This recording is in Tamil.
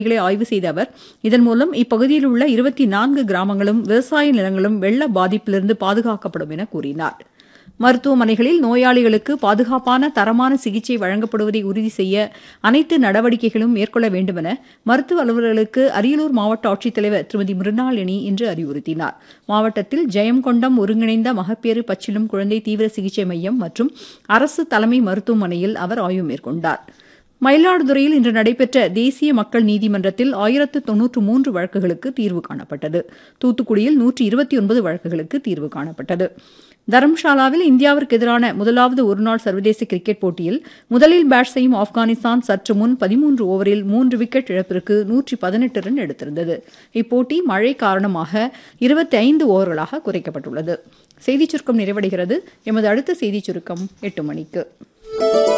களை ஆய்வு செய்த அவர் இதன் மூலம் இப்பகுதியில் உள்ள இருபத்தி நான்கு கிராமங்களும் விவசாய நிலங்களும் வெள்ள பாதிப்பிலிருந்து பாதுகாக்கப்படும் என கூறினார் மருத்துவமனைகளில் நோயாளிகளுக்கு பாதுகாப்பான தரமான சிகிச்சை வழங்கப்படுவதை உறுதி செய்ய அனைத்து நடவடிக்கைகளும் மேற்கொள்ள வேண்டுமென மருத்துவ அலுவலர்களுக்கு அரியலூர் மாவட்ட ஆட்சித்தலைவர் திருமதி மிருணாளினி இன்று அறிவுறுத்தினார் மாவட்டத்தில் ஜெயங்கொண்டம் ஒருங்கிணைந்த மகப்பேறு பச்சிளம் குழந்தை தீவிர சிகிச்சை மையம் மற்றும் அரசு தலைமை மருத்துவமனையில் அவர் ஆய்வு மேற்கொண்டார் மயிலாடுதுறையில் இன்று நடைபெற்ற தேசிய மக்கள் நீதிமன்றத்தில் ஆயிரத்து தொன்னூற்று மூன்று வழக்குகளுக்கு தீர்வு காணப்பட்டது தூத்துக்குடியில் நூற்றி இருபத்தி ஒன்பது வழக்குகளுக்கு தீர்வு காணப்பட்டது தரம்ஷாலாவில் இந்தியாவிற்கு எதிரான முதலாவது ஒருநாள் சர்வதேச கிரிக்கெட் போட்டியில் முதலில் பேட் செய்யும் ஆப்கானிஸ்தான் சற்று முன் பதிமூன்று ஓவரில் மூன்று விக்கெட் இழப்பிற்கு நூற்றி பதினெட்டு ரன் எடுத்திருந்தது இப்போட்டி மழை காரணமாக இருபத்தி ஐந்து ஓவர்களாக குறைக்கப்பட்டுள்ளது செய்திச் சுருக்கம் நிறைவடைகிறது எமது அடுத்த செய்திச் சுருக்கம் எட்டு மணிக்கு